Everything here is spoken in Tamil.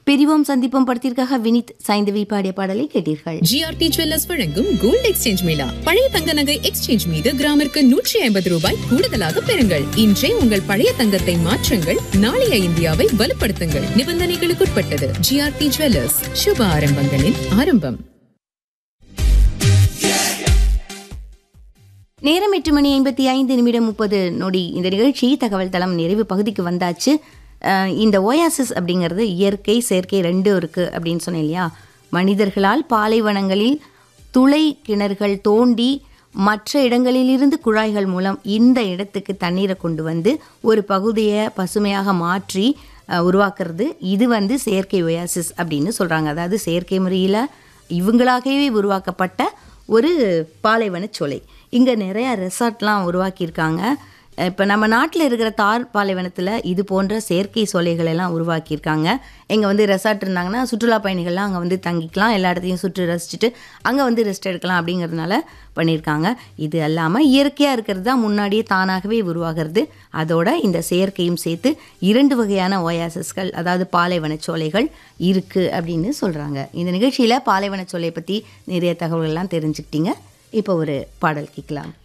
பிரிவோம் சந்திப்போம் படத்திற்காக வினித் சைந்தவி பாடிய பாடலை கேட்டீர்கள் ஜிஆர்டி ஜுவல்லர்ஸ் வழங்கும் கோல்ட் எக்ஸ்சேஞ்ச் மேளா பழைய தங்க நகை எக்ஸ்சேஞ்ச் மீது கிராமிற்கு நூற்றி ஐம்பது ரூபாய் கூடுதலாக பெறுங்கள் இன்றே உங்கள் பழைய தங்கத்தை மாற்றுங்கள் நாளைய இந்தியாவை வலுப்படுத்துங்கள் நிபந்தனைகளுக்குட்பட்டது ஜிஆர்டி ஜுவல்லர்ஸ் சுப ஆரம்பங்களின் ஆரம்பம் நேரம் எட்டு மணி ஐம்பத்தி ஐந்து நிமிடம் முப்பது நொடி இந்த நிகழ்ச்சி தகவல் தளம் நிறைவு பகுதிக்கு வந்தாச்சு அஹ் இந்த ஓயாசிஸ் அப்படிங்கிறது இயற்கை செயற்கை ரெண்டும் இருக்குது அப்படின்னு சொன்னேன் இல்லையா மனிதர்களால் பாலைவனங்களில் துளை கிணறுகள் தோண்டி மற்ற இடங்களிலிருந்து குழாய்கள் மூலம் இந்த இடத்துக்கு தண்ணீரை கொண்டு வந்து ஒரு பகுதியை பசுமையாக மாற்றி அஹ், உருவாக்குறது இது வந்து செயற்கை ஒயாசிஸ் அப்படின்னு சொல்கிறாங்க அதாவது செயற்கை முறையில் இவங்களாகவே உருவாக்கப்பட்ட ஒரு பாலைவன சோலை இங்கே நிறையா ரெசார்ட்லாம் உருவாக்கியிருக்காங்க இப்போ நம்ம நாட்டில் இருக்கிற தார் பாலைவனத்தில் இது போன்ற செயற்கை சோலைகள் எல்லாம் உருவாக்கியிருக்காங்க இங்கே வந்து ரெசார்ட் இருந்தாங்கன்னா சுற்றுலா பயணிகள்லாம் அங்கே வந்து தங்கிக்கலாம் எல்லா இடத்தையும் சுற்றி ரசிச்சுட்டு அங்கே வந்து ரெஸ்ட் எடுக்கலாம் அப்படிங்கிறதுனால பண்ணியிருக்காங்க இது அல்லாமல் இயற்கையாக இருக்கிறது தான் முன்னாடியே தானாகவே உருவாகிறது அதோட இந்த செயற்கையும் சேர்த்து இரண்டு வகையான ஓயாசஸ்கள் அதாவது பாலைவன சோலைகள் இருக்குது அப்படின்னு சொல்கிறாங்க இந்த நிகழ்ச்சியில் பாலைவன சோலையை பற்றி நிறைய தகவல்கள்லாம் தெரிஞ்சுக்கிட்டீங்க இப்போ ஒரு பாடல் கேட்கலாம்